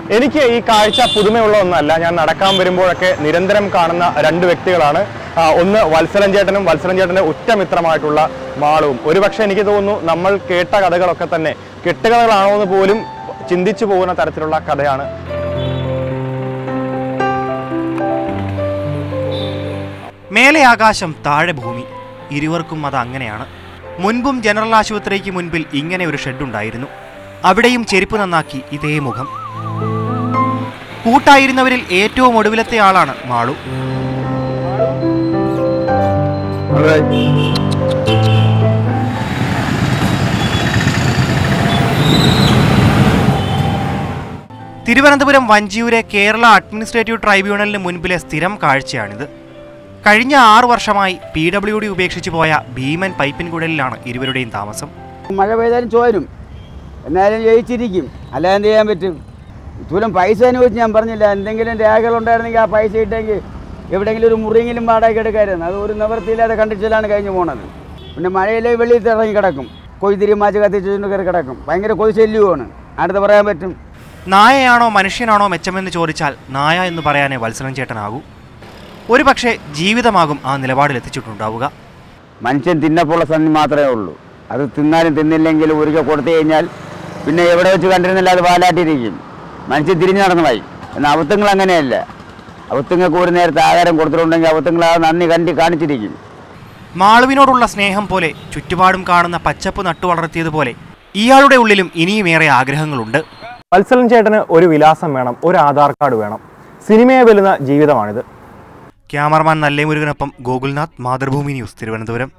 എനിക്ക് ഈ കാഴ്ച പുതുമയുള്ള ഒന്നല്ല ഞാൻ നടക്കാൻ വരുമ്പോഴൊക്കെ നിരന്തരം കാണുന്ന രണ്ട് വ്യക്തികളാണ് ആ, ഒന്ന് വത്സലൻ ചേട്ടനും വത്സലൻ ചേട്ടൻ്റെ ഉറ്റമിത്രമായിട്ടുള്ള മാളുവും ഒരുപക്ഷെ എനിക്ക് തോന്നുന്നു നമ്മൾ കേട്ട കഥകളൊക്കെ തന്നെ കെട്ടുകഥകളാണോ എന്ന് പോലും ചിന്തിച്ചു പോകുന്ന തരത്തിലുള്ള കഥയാണ് മേലെ ആകാശം താഴെ ഭൂമി ഇരുവർക്കും അത് അങ്ങനെയാണ് മുൻപും ജനറൽ ആശുപത്രിക്ക് മുൻപിൽ ഇങ്ങനെ ഒരു ഷെഡുണ്ടായിരുന്നു അവിടെയും ചെരുപ്പ് നന്നാക്കി ഇതേ മുഖം കൂട്ടായിരുന്നവരിൽ ഏറ്റവും ഒടുവിലത്തെ ആളാണ് മാളു തിരുവനന്തപുരം വഞ്ചിയൂരെ കേരള അഡ്മിനിസ്ട്രേറ്റീവ് ട്രൈബ്യൂണലിന് മുൻപിലെ സ്ഥിരം കാഴ്ചയാണിത് കഴിഞ്ഞ ആറു വർഷമായി പി ഡബ്ല്യു ഡി ഉപേക്ഷിച്ചു പോയ ഭീമൻ പൈപ്പിൻകുഴലിലാണ് ഇരുവരുടെയും താമസം മഴ പെയ്താലും ചോരും എന്നാലും ജയിച്ചിരിക്കും അല്ലാതെ എന്ത് ചെയ്യാൻ പറ്റും ഇതുപോലും പൈസ അനുവദിച്ച് ഞാൻ പറഞ്ഞില്ല എന്തെങ്കിലും രേഖകളുണ്ടായിരുന്നെങ്കിൽ ആ പൈസ ഇട്ടെങ്കിൽ എവിടെയെങ്കിലും ഒരു മുറിയെങ്കിലും വാടക എടുക്കാമായിരുന്നു അത് ഒരു നിവൃത്തിയില്ലാതെ കണ്ടിച്ചിലാണ് കഴിഞ്ഞു പോണത് പിന്നെ മഴയിലെ വെളിയിൽ ഇറങ്ങി കിടക്കും കൊയ്തിരി മാച്ച് കത്തിച്ചുകൊണ്ട് കയറി കിടക്കും ഭയങ്കര കൊതി ശല്യവുമാണ് അടുത്ത് പറയാൻ പറ്റും നായയാണോ മനുഷ്യനാണോ മെച്ചമെന്ന് ചോദിച്ചാൽ നായ എന്ന് പറയാനേ വത്സലൻ ചേട്ടനാകൂ ഒരു പക്ഷേ ജീവിതമാകും ആ നിലപാടിലെത്തിച്ചിട്ടുണ്ടാവുക മനുഷ്യൻ തിന്നപ്പുള്ള സന്ധി മാത്രമേ ഉള്ളൂ അത് തിന്നാലും തിന്നില്ലെങ്കിലും ഒരിക്കൽ കൊടുത്തു കഴിഞ്ഞാൽ പിന്നെ എവിടെ വെച്ച് കണ്ടിരുന്നില്ല അത് വാലാട്ടിരിക്കും മനുഷ്യൻ തിരിഞ്ഞു നടന്നതായി എന്നാൽ അവത്തങ്ങൾ അങ്ങനെയല്ല അവത്തങ്ങൾക്ക് ഒരു നേരത്തെ ആഹാരം കൊടുത്തിട്ടുണ്ടെങ്കിൽ അവത്തങ്ങൾ ആ നന്ദി കണ്ടി കാണിച്ചിരിക്കും മാളുവിനോടുള്ള സ്നേഹം പോലെ ചുറ്റുപാടും കാണുന്ന പച്ചപ്പ് നട്ടുവളർത്തിയതുപോലെ ഇയാളുടെ ഉള്ളിലും ഇനിയും ഏറെ ആഗ്രഹങ്ങളുണ്ട് വത്സലൻ ചേട്ടന് ഒരു വിലാസം വേണം ഒരു ആധാർ കാർഡ് വേണം സിനിമയെ വെല്ലുന്ന ജീവിതമാണിത് ക്യാമറമാൻ നല്ലേമുരുകനൊപ്പം ഗോകുൽനാഥ് മാതൃഭൂമി ന്യൂസ് തിരുവനന്തപുരം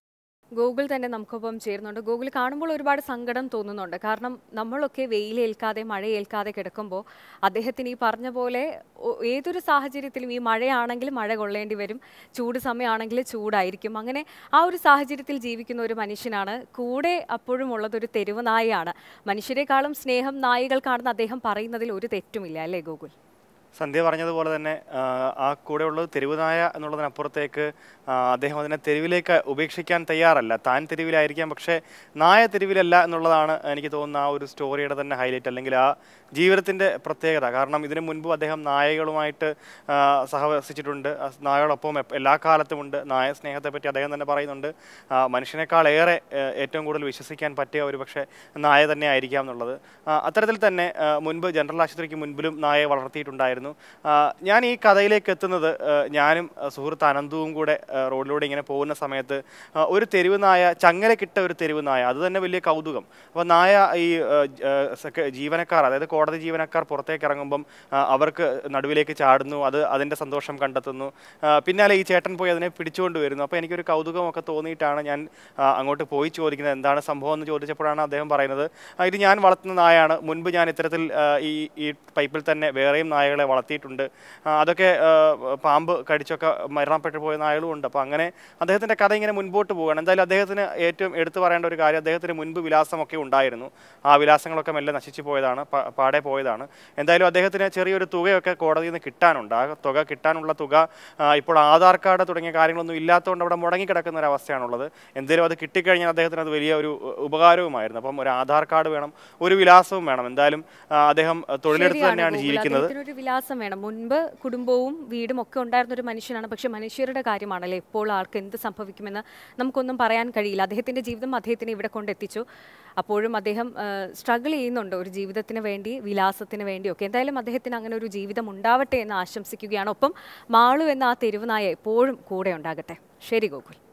ഗൂഗിൾ തന്നെ നമുക്കൊപ്പം ചേരുന്നുണ്ട് ഗൂഗിൾ കാണുമ്പോൾ ഒരുപാട് സങ്കടം തോന്നുന്നുണ്ട് കാരണം നമ്മളൊക്കെ വെയിലേൽക്കാതെ മഴയേൽക്കാതെ കിടക്കുമ്പോൾ അദ്ദേഹത്തിന് ഈ പറഞ്ഞ പോലെ ഒ- ഏതൊരു സാഹചര്യത്തിലും ഈ മഴയാണെങ്കിൽ മഴ കൊള്ളേണ്ടി വരും ചൂട് സമയമാണെങ്കിൽ ചൂടായിരിക്കും അങ്ങനെ ആ ഒരു സാഹചര്യത്തിൽ ജീവിക്കുന്ന ഒരു മനുഷ്യനാണ് കൂടെ അപ്പോഴും ഉള്ളത് ഒരു തെരുവ് നായയാണ് മനുഷ്യരെക്കാളും സ്നേഹം നായികൾക്കാണെന്ന് അദ്ദേഹം പറയുന്നതിൽ ഒരു തെറ്റുമില്ല അല്ലേ ഗൂഗിൾ സന്ധ്യ പറഞ്ഞതുപോലെ തന്നെ ആ, ആ കൂടെയുള്ളത് തെരുവ് നായ എന്നുള്ളതിനപ്പുറത്തേക്ക് ആ, അദ്ദേഹം അതിനെ തെരുവിലേക്ക് ഉപേക്ഷിക്കാൻ തയ്യാറല്ല താൻ തെരുവിലായിരിക്കാം പക്ഷേ നായ തെരുവിലല്ല എന്നുള്ളതാണ് എനിക്ക് തോന്നുന്ന ആ ഒരു സ്റ്റോറിയുടെ തന്നെ ഹൈലൈറ്റ് അല്ലെങ്കിൽ ആ ജീവിതത്തിൻ്റെ പ്രത്യേകത കാരണം ഇതിനു മുൻപും അദ്ദേഹം നായകളുമായിട്ട് ആ, സഹവസിച്ചിട്ടുണ്ട് ആ നായകളൊപ്പം എപ്പ- എല്ലാ കാലത്തുമുണ്ട് നായ സ്നേഹത്തെ പറ്റി അദ്ദേഹം തന്നെ പറയുന്നുണ്ട് ആ, മനുഷ്യനേക്കാളേറെ ആ, ഏറ്റവും കൂടുതൽ വിശ്വസിക്കാൻ പറ്റിയ ഒരു പക്ഷേ നായ തന്നെ ആയിരിക്കാം എന്നുള്ളത് ആ, അത്തരത്തിൽ തന്നെ ആ, മുൻപ് ജനറൽ ആശുപത്രിക്ക് മുൻപിലും നായയെ വളർത്തിയിട്ടുണ്ടായിരുന്നു ആ, ഞാൻ ഈ കഥയിലേക്ക് എത്തുന്നത് ആ, ഞാനും ആ, സുഹൃത്ത് അനന്തവും കൂടെ ആ, റോഡിലൂടെ ഇങ്ങനെ പോകുന്ന സമയത്ത് ആ, ഒരു തെരുവ് നായ ചങ്ങലക്കിട്ട ഒരു തെരുവ് നായ അത് തന്നെ വലിയ കൗതുകം അപ്പോൾ നായ ഈ ആ, ജ- ആ, സെക്ര- ജീവനക്കാർ അതായത് കോടതി ജീവനക്കാർ പുറത്തേക്ക് ഇറങ്ങുമ്പം ആ, അവർക്ക് നടുവിലേക്ക് ചാടുന്നു അത് അതിൻ്റെ സന്തോഷം കണ്ടെത്തുന്നു ആ, പിന്നാലെ ഈ ചേട്ടൻ പോയി അതിനെ പിടിച്ചുകൊണ്ട് വരുന്നു അപ്പോൾ എനിക്കൊരു കൗതുകമൊക്കെ തോന്നിയിട്ടാണ് ഞാൻ ആ, അങ്ങോട്ട് പോയി ചോദിക്കുന്നത് എന്താണ് സംഭവം എന്ന് ചോദിച്ചപ്പോഴാണ് അദ്ദേഹം പറയുന്നത് "ആ, ഇത് ഞാൻ വളർത്തുന്ന നായാണ് മുൻപ് ഞാൻ ഇത്തരത്തിൽ ആ, ഈ ഈ പൈപ്പിൽ തന്നെ വേറെയും നായകളെ വളർത്തിയിട്ടുണ്ട് ആ, അതൊക്കെ ആ, പാമ്പ് കടിച്ചൊക്കെ മരണപ്പെട്ടു പോയ നായകളും ഉണ്ട് അപ്പോൾ അങ്ങനെ അദ്ദേഹത്തിൻ്റെ കഥ ഇങ്ങനെ മുൻപോട്ട് പോവുകയാണ് എന്തായാലും അദ്ദേഹത്തിന് ഏറ്റവും എടുത്തു പറയേണ്ട ഒരു കാര്യം അദ്ദേഹത്തിന് മുൻപ് വിലാസമൊക്കെ ഉണ്ടായിരുന്നു ആ വിലാസങ്ങളൊക്കെ മെല്ലെ നശിച്ചു പോയതാണ് പ- പാടെ പോയതാണ് എന്തായാലും അദ്ദേഹത്തിന് ചെറിയൊരു തുകയൊക്കെ കോടതിയിൽ നിന്ന് കിട്ടാനുണ്ട് ആ തുക കിട്ടാനുള്ള തുക ആ, ഇപ്പോൾ ആധാർ കാർഡ് തുടങ്ങിയ കാര്യങ്ങളൊന്നും ഇല്ലാത്തതുകൊണ്ട് അവിടെ മുടങ്ങി കിടക്കുന്ന ഒരു അവസ്ഥയാണുള്ളത് എന്തെങ്കിലും അത് കിട്ടിക്കഴിഞ്ഞാൽ അദ്ദേഹത്തിന് അത് വലിയ ഒരു ഉ- ഉപകാരവുമായിരുന്നു അപ്പം ഒരു ആധാർ കാർഡ് വേണം ഒരു വിലാസവും വേണം എന്തായാലും ആ, അദ്ദേഹം തൊഴിലെടുത്ത് ശരിയാണ് തന്നെയാണ് ഗോകുൽ. ജീവിക്കുന്നത് അദ്ദേഹത്തിന് ഒരു വിലാസം വേണം മുൻപ് കുടുംബവും വീടും ഒക്കെ ഉണ്ടായിരുന്ന ഒരു മനുഷ്യനാണ് പക്ഷെ മനുഷ്യരുടെ കാര്യമാണല്ലേ എപ്പോൾ ആൾക്ക് എന്ത് സംഭവിക്കുമെന്ന് നമുക്കൊന്നും പറയാൻ കഴിയില്ല അദ്ദേഹത്തിന്റെ ജീവിതം അദ്ദേഹത്തിനെ ഇവിടെ കൊണ്ടെത്തിച്ചു അപ്പോഴും അദ്ദേഹം സ്ട്രഗിൾ ചെയ്യുന്നുണ്ട് ഒരു ജീവിതത്തിന് വേണ്ടി വിലാസത്തിന് വേണ്ടിയൊക്കെ എന്തായാലും അദ്ദേഹത്തിന് അങ്ങനെ ഒരു ജീവിതം ഉണ്ടാവട്ടെ എന്ന് ആശംസിക്കുകയാണ് ഒപ്പം മാളു എന്ന ആ തെരുവ് നായ എപ്പോഴും കൂടെ ഉണ്ടാകട്ടെ ശരി ഗോകുൽ